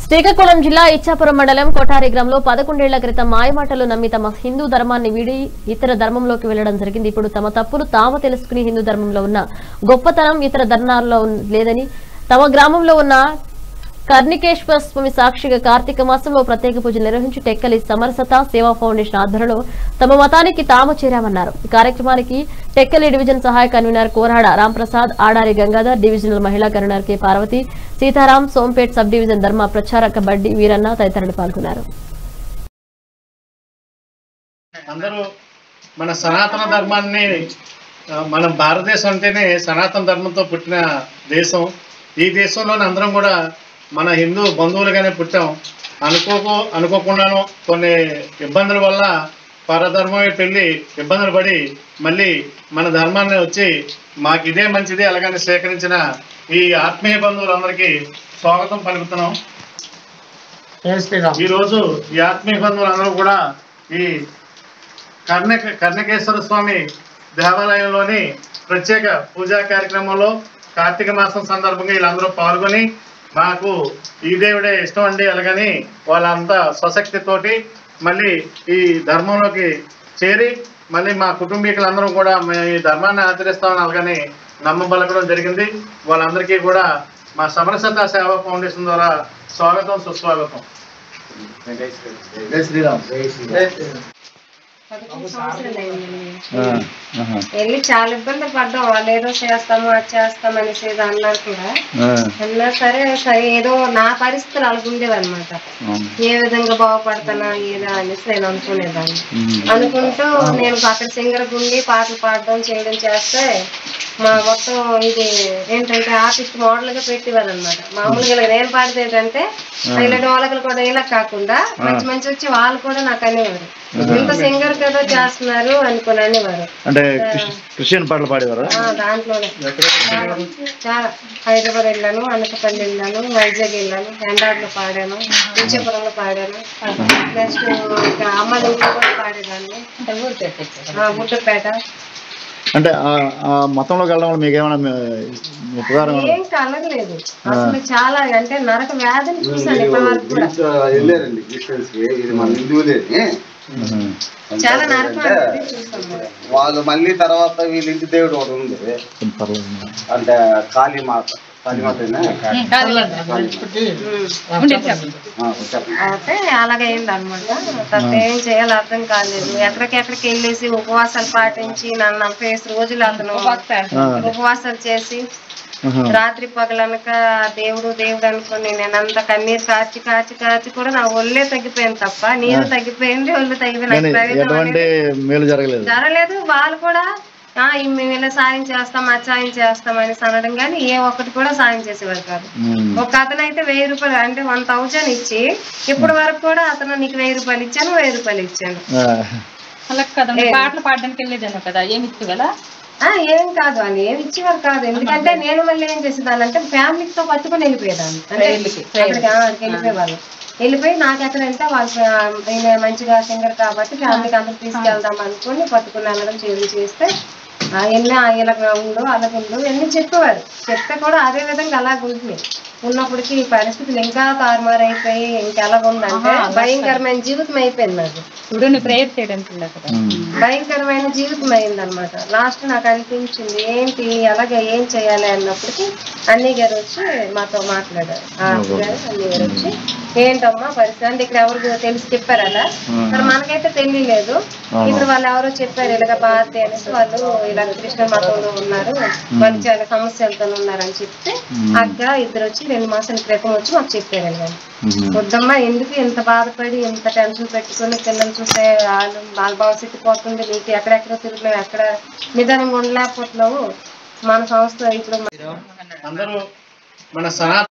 శ్రీకాకుళం జిల్లా ఇచ్చాపురం మండలం కొఠారి గ్రామంలో పదకొండేళ్ల క్రితం మాయమాటలు నమ్మి తమ హిందూ ధర్మాన్ని వీడి ఇతర ధర్మంలోకి వెళ్లడం జరిగింది ఇప్పుడు తమ తప్పులు తాము తెలుసుకుని హిందూ ధర్మంలో ఉన్న గొప్పతనం ఇతర ధర్మాల్లో ఉన్- లేదని తమ గ్రామంలో ఉన్న కర్ణికేశ్వర స్వామి సాక్షిగా కార్తీక మాసంలో ప్రత్యేక పూజలు నిర్వహించి టెక్కలి సమరసత సేవా ఫౌండేషన్ ఆధ్వర్యంలో తమ మతానికి తాము చేరామన్నారు ఈ కార్యక్రమానికి టెక్కలి డివిజన్ సహాయ కన్వీనర్ కోరాడ రాంప్రసాద్ ఆడారి గంగాధర్ డివిజనల్ మహిళా convener K Parvathi Sitaram Sompet sub division ధర్మ ప్రచారక బడ్డి వీరన్న తదితరులు పాల్గొన్నారు అందరూ మన సనాతన ధర్మాన్ని ఆ, మన భారతదేశం అంటేనే సనాతన ధర్మంతో పుట్టిన దేశం ఈ దేశంలోని అందరం కూడా మన హిందూ బంధువులుగానే పుట్టాం అనుకోకు అనుకోకుండాను కొన్ని ఇబ్బందుల వల్ల పరధర్మం వైపు వెళ్ళి ఇబ్బందులు పడి మళ్ళీ మన ధర్మాన్ని వచ్చి మాకు ఇదే మంచిది అలాగని స్వీకరించిన ఈ ఆత్మీయ బంధువులందరికీ స్వాగతం పలుకుతున్నాం ఈ రోజు ఈ ఆత్మీయ బంధువులందరూ కూడా ఈ కర్ణ కర్ణకేశ్వర స్వామి దేవాలయంలోని ప్రత్యేక పూజా కార్యక్రమంలో కార్తీక మాసం సందర్భంగా వీళ్ళందరూ పాల్గొని మాకు ఈ దేవుడే ఇష్టం అండి అలాగని వాళ్ళంతా స్వశక్తితోటి మళ్ళీ ఈ ధర్మంలోకి చేరి మళ్ళీ మా కుటుంబీకులందరూ కూడా మేము ఈ ధర్మాన్ని ఆచరిస్తామని అలాగని నమ్మబలకడం జరిగింది వాళ్ళందరికీ కూడా మా సమరసత సేవా ఫౌండేషన్ ద్వారా స్వాగతం సుస్వాగతం జై శ్రీరామ్ పదకొండు సంవత్సరాలు అయిందండి. వెళ్ళి చాలా ఇబ్బంది పడ్డాం వాళ్ళు ఏదో చేస్తాము అది చేస్తాం అనేసి ఏదో అన్నారు కూడా అన్నా సరే సరే ఏదో నా పరిస్థితులు అలాగుండేవి అనమాట ఏ విధంగా బాగుపడతానా ఏదో అనేసి నేను అనుకునేదాన్ని అనుకుంటూ నేను అక్కడ సింగర్ గుండి పాటలు పాడడం చేయడం చేస్తే మా మొత్తం ఇది ఏంటంటే ఆర్టిస్ట్ మోడల్ గా పెట్టేవారు అనమాట మామూలుగా ఇలా నేను పాడితే ఏంటంటే ఇలాంటి వాళ్ళకి కూడా ఇలా కాకుండా మంచి మంచి వచ్చి వాళ్ళు కూడా నాకు అనేవారు ఇంత సింగర్ కదా చేస్తున్నారు అనుకుని అనేవారు అంటే క్రిస్- క్రిస్టియన్ పాటలు పాడేవారా ఆ, దాంట్లోనే చాలా చాలా హైదరాబాద్ వెళ్ళాను అనకపల్లి వెళ్ళాను వైజాగ్ వెళ్ళాను ఎండాడ్లో పాడాను విజయపురంలో పాడాను నెక్స్ట్ ఇంకా అమ్మ ఇంట్లో కూడా పాడేదాన్ని ఆ, గుడ్డపేట అంటే ఆ- ఆ మతంలోకి వెళ్ళడం వల్ల మీకు ఏమైనా ఉపకారం ఏమైనా? ఏం కలగలేదు అసలు చాలా అంటే నరక వ్యాధిని చూసాను ఇప్పటి వరకు కూడా వెళ్ళారండి క్రిస్టియన్స్ కి ఇది మన హిందువులేని ఉహు. చాలా నరకం అనేది చూసాం మరి. వాళ్ళు మళ్ళీ తర్వాత వీళ్ళ ఇంటి దేవుడు ఒకటి ఉంది కొంచెం పర్లేదు. అంటే కాళీమాత కాళీమాత చెప్పండి అయితే అలాగే అయింది అనమాట తర్వాత ఏం చేయాలో అర్థం కాలేదు ఎక్కడికెక్కడికి వెళ్ళేసి ఉపవాసాలు పాటించి నన్ను నలభై ఐదు రోజులు అతను ఆ, ఉపవాసాలు చేసి ఆహా. రాత్రి పగలనక దేవుడు దేవుడు అనుకుని నేను అంత కన్నీరు కాచి కాచి కాచి కూడా నా ఒళ్ళే తగ్గిపోయింది తప్ప నీరు తగ్గిపోయింది ఒళ్ళు తగ్గిపోయింది కానీ నాకు ప్రయోజనం ఎటువంటి అనేది మేలు జరగలేదు జరగలేదు వాళ్ళు కూడా ఆ, ఈ మేము ఇలా సాయం చేస్తాం అది సాయం చేస్తాం అని అనడం కానీ ఏ ఒక్కటి కూడా సాయం చేసేవారు కాదు ఉమ్. ఒక అతను అయితే వెయ్యి రూపాయలు అంటే వన్ థౌజండ్ ఇచ్చి ఇప్పటి వరకు కూడా అతను నీకు వెయ్యి రూపాయలు ఇచ్చాను వెయ్యి రూపాయలు ఇచ్చాను ఆ, అలా కదా నువ్వు పాటలు పాడడానికి వెళ్ళేదాను కదా ఏమి ఇచ్చు కదా ఆ ఏం కాదు అని ఏమి ఇచ్చేవారు కాదు ఎందుకంటే నేను మళ్ళీ ఏం చేసేదాన్ని అంటే ఫ్యామిలీతో పట్టుకొని వెళ్ళిపోయేదాన్ని అంటే అక్కడికి ఆ, అక్కడికి వెళ్ళిపోయేవాళ్ళు వెళ్ళిపోయి నాకు ఎక్కడంటే వాళ్ళు ఆ, ఈయన మంచిగా సింగర్ కాబట్టి ఫ్యామిలీకి అందరూ తీసుకెళ్దాం అనుకుని పట్టుకుని వెళ్ళడం చేయడం చేస్తే ఆ, ఎన్ని ఇలాగ ఉండు అలాగ ఉండు ఎన్ని చెప్పేవారు చెప్తే కూడా అదే విధంగా అలాగ ఉంటుంది ఉన్నప్పటికీ ఈ పరిస్థితులు ఇంకా తారుమారైపోయి ఇంకా ఎలా ఉందంటే భయంకరమైన జీవితం అయిపోయింది నాకు ఇప్పుడు నువ్వు ప్రేయర్ చేయడానికి వెళ్ళావు కదా ఉమ్. భయంకరమైన జీవితం అయింది అనమాట లాస్ట్ నాకు అనిపించింది ఏంటి అలాగే ఏం చేయాలి అన్నప్పటికీ అన్నయ్య గారు వచ్చి మాతో మాట్లాడారు ఆ అక్క గారు అన్నయ్య గారు వచ్చి ఏంటమ్మా పరిస్థితి అంటే ఇక్కడ ఎవరు తెలిసి చెప్పారలా మరి మనకైతే తెలియలేదు ఇక్కడ వాళ్ళు ఎవరో చెప్పారు ఇలాగ భారతి అనేసి వాళ్ళు ఇలా కృష్ణ మతంలో ఉన్నారు వాళ్ళు చాలా సమస్యలతో ఉన్నారని చెప్తే అక్క ఇద్దరు వచ్చి రెండు మాసాల క్రితం వచ్చి మాకు చెప్పారు ఇలాగ ఉహు. వద్దమ్మా ఎందుకు ఇంత బాధపడి ఇంత టెన్షన్ పెట్టుకుని పిల్లలు చూస్తే వాళ్ళు వాళ్ళ భవిష్యత్తు పోతుంది నీకు ఎక్కడెక్కడ తిరుగుతున్నావు ఎక్కడ నిదానంగా ఉండలేకపోతున్నావు మన సంస్థ ఇప్పుడు అందరూ మన సనాతన